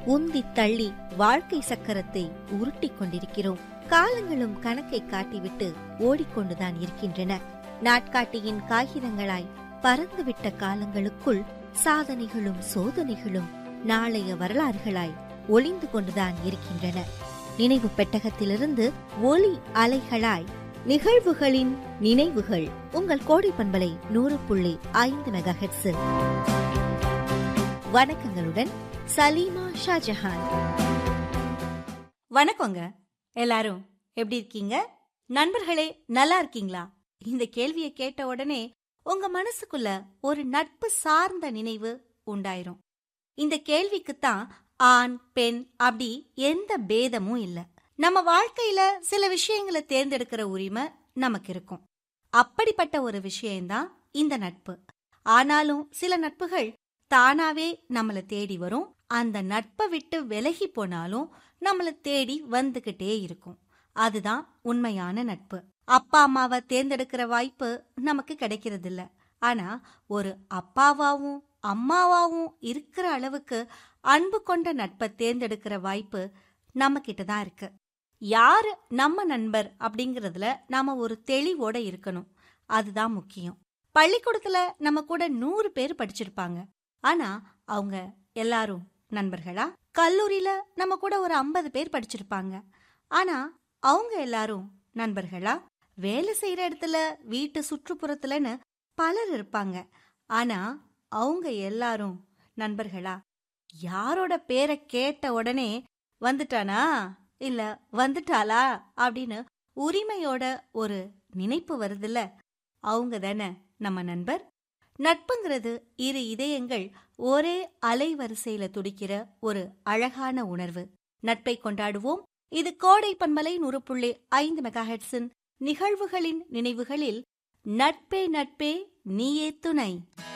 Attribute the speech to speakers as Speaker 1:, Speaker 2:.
Speaker 1: உந்தி தள்ளி வாழ்க்கை சக்கரத்தை உருட்டிக் கொண்டிருக்கிறோம் காலங்களும் கணக்கை காட்டிவிட்டு ஓடிக்கொண்டுதான் இருக்கின்றன நாட்காட்டியின் காகிதங்களாய் பறந்துவிட்ட காலங்களுக்குள் சாதனைகளும் சோதனைகளும் நாளைய வரலாறுகளாய் ஒளிந்து கொண்டுதான் இருக்கின்றன நினைவு பெட்டகத்திலிருந்து ஒலி அலைகளாய் நிகழ்வுகளின் நினைவுகள் உங்கள் கோடை பண்பலை நூறு புள்ளி ஐந்து மெகா வணக்கங்களுடன் சலீமா ஷாஜஹான்
Speaker 2: வணக்கங்க எல்லாரும் எப்படி இருக்கீங்க நண்பர்களே நல்லா இருக்கீங்களா இந்த கேள்வியை கேட்ட உடனே உங்க மனசுக்குள்ள ஒரு நட்பு சார்ந்த நினைவு உண்டாயிரும் இந்த கேள்விக்குத்தான் ஆண் பெண் அப்படி எந்த பேதமும் இல்ல நம்ம வாழ்க்கையில சில விஷயங்களை தேர்ந்தெடுக்கிற உரிமை நமக்கு இருக்கும் அப்படிப்பட்ட ஒரு விஷயம்தான் இந்த நட்பு ஆனாலும் சில நட்புகள் தானாவே நம்மள தேடி வரும் அந்த நட்பை விட்டு விலகி போனாலும் நம்மள தேடி வந்துகிட்டே இருக்கும் அதுதான் உண்மையான நட்பு அப்பா அம்மாவை தேர்ந்தெடுக்கிற வாய்ப்பு நமக்கு கிடைக்கிறது இல்ல ஆனா ஒரு அப்பாவாவும் அம்மாவாவும் இருக்கிற அளவுக்கு அன்பு கொண்ட நட்பை தேர்ந்தெடுக்கிற வாய்ப்பு நம்ம கிட்ட தான் இருக்கு யாரு நம்ம நண்பர் அப்படிங்கறதுல நாம ஒரு தெளிவோட இருக்கணும் அதுதான் முக்கியம் பள்ளிக்கூடத்துல நம்ம கூட நூறு பேர் படிச்சிருப்பாங்க ஆனா அவங்க எல்லாரும் நண்பர்களா கல்லூரியில நம்ம கூட ஒரு ஐம்பது பேர் படிச்சிருப்பாங்க ஆனா அவங்க எல்லாரும் நண்பர்களா வேலை செய்யற இடத்துல வீட்டு சுற்றுப்புறத்துலன்னு பலர் இருப்பாங்க ஆனா அவங்க எல்லாரும் நண்பர்களா யாரோட பேரை கேட்ட உடனே வந்துட்டானா இல்ல வந்துட்டாளா அப்படின்னு உரிமையோட ஒரு நினைப்பு வருதுல்ல அவங்க தானே நம்ம நண்பர் நட்புங்கிறது இரு இதயங்கள் ஒரே அலைவரிசையில துடிக்கிற ஒரு அழகான உணர்வு நட்பை கொண்டாடுவோம் இது கோடை பன்மலை நூறு புள்ளி ஐந்து மெகாஹெட்ஸின் நிகழ்வுகளின் நினைவுகளில் நட்பே நட்பே நீயே துணை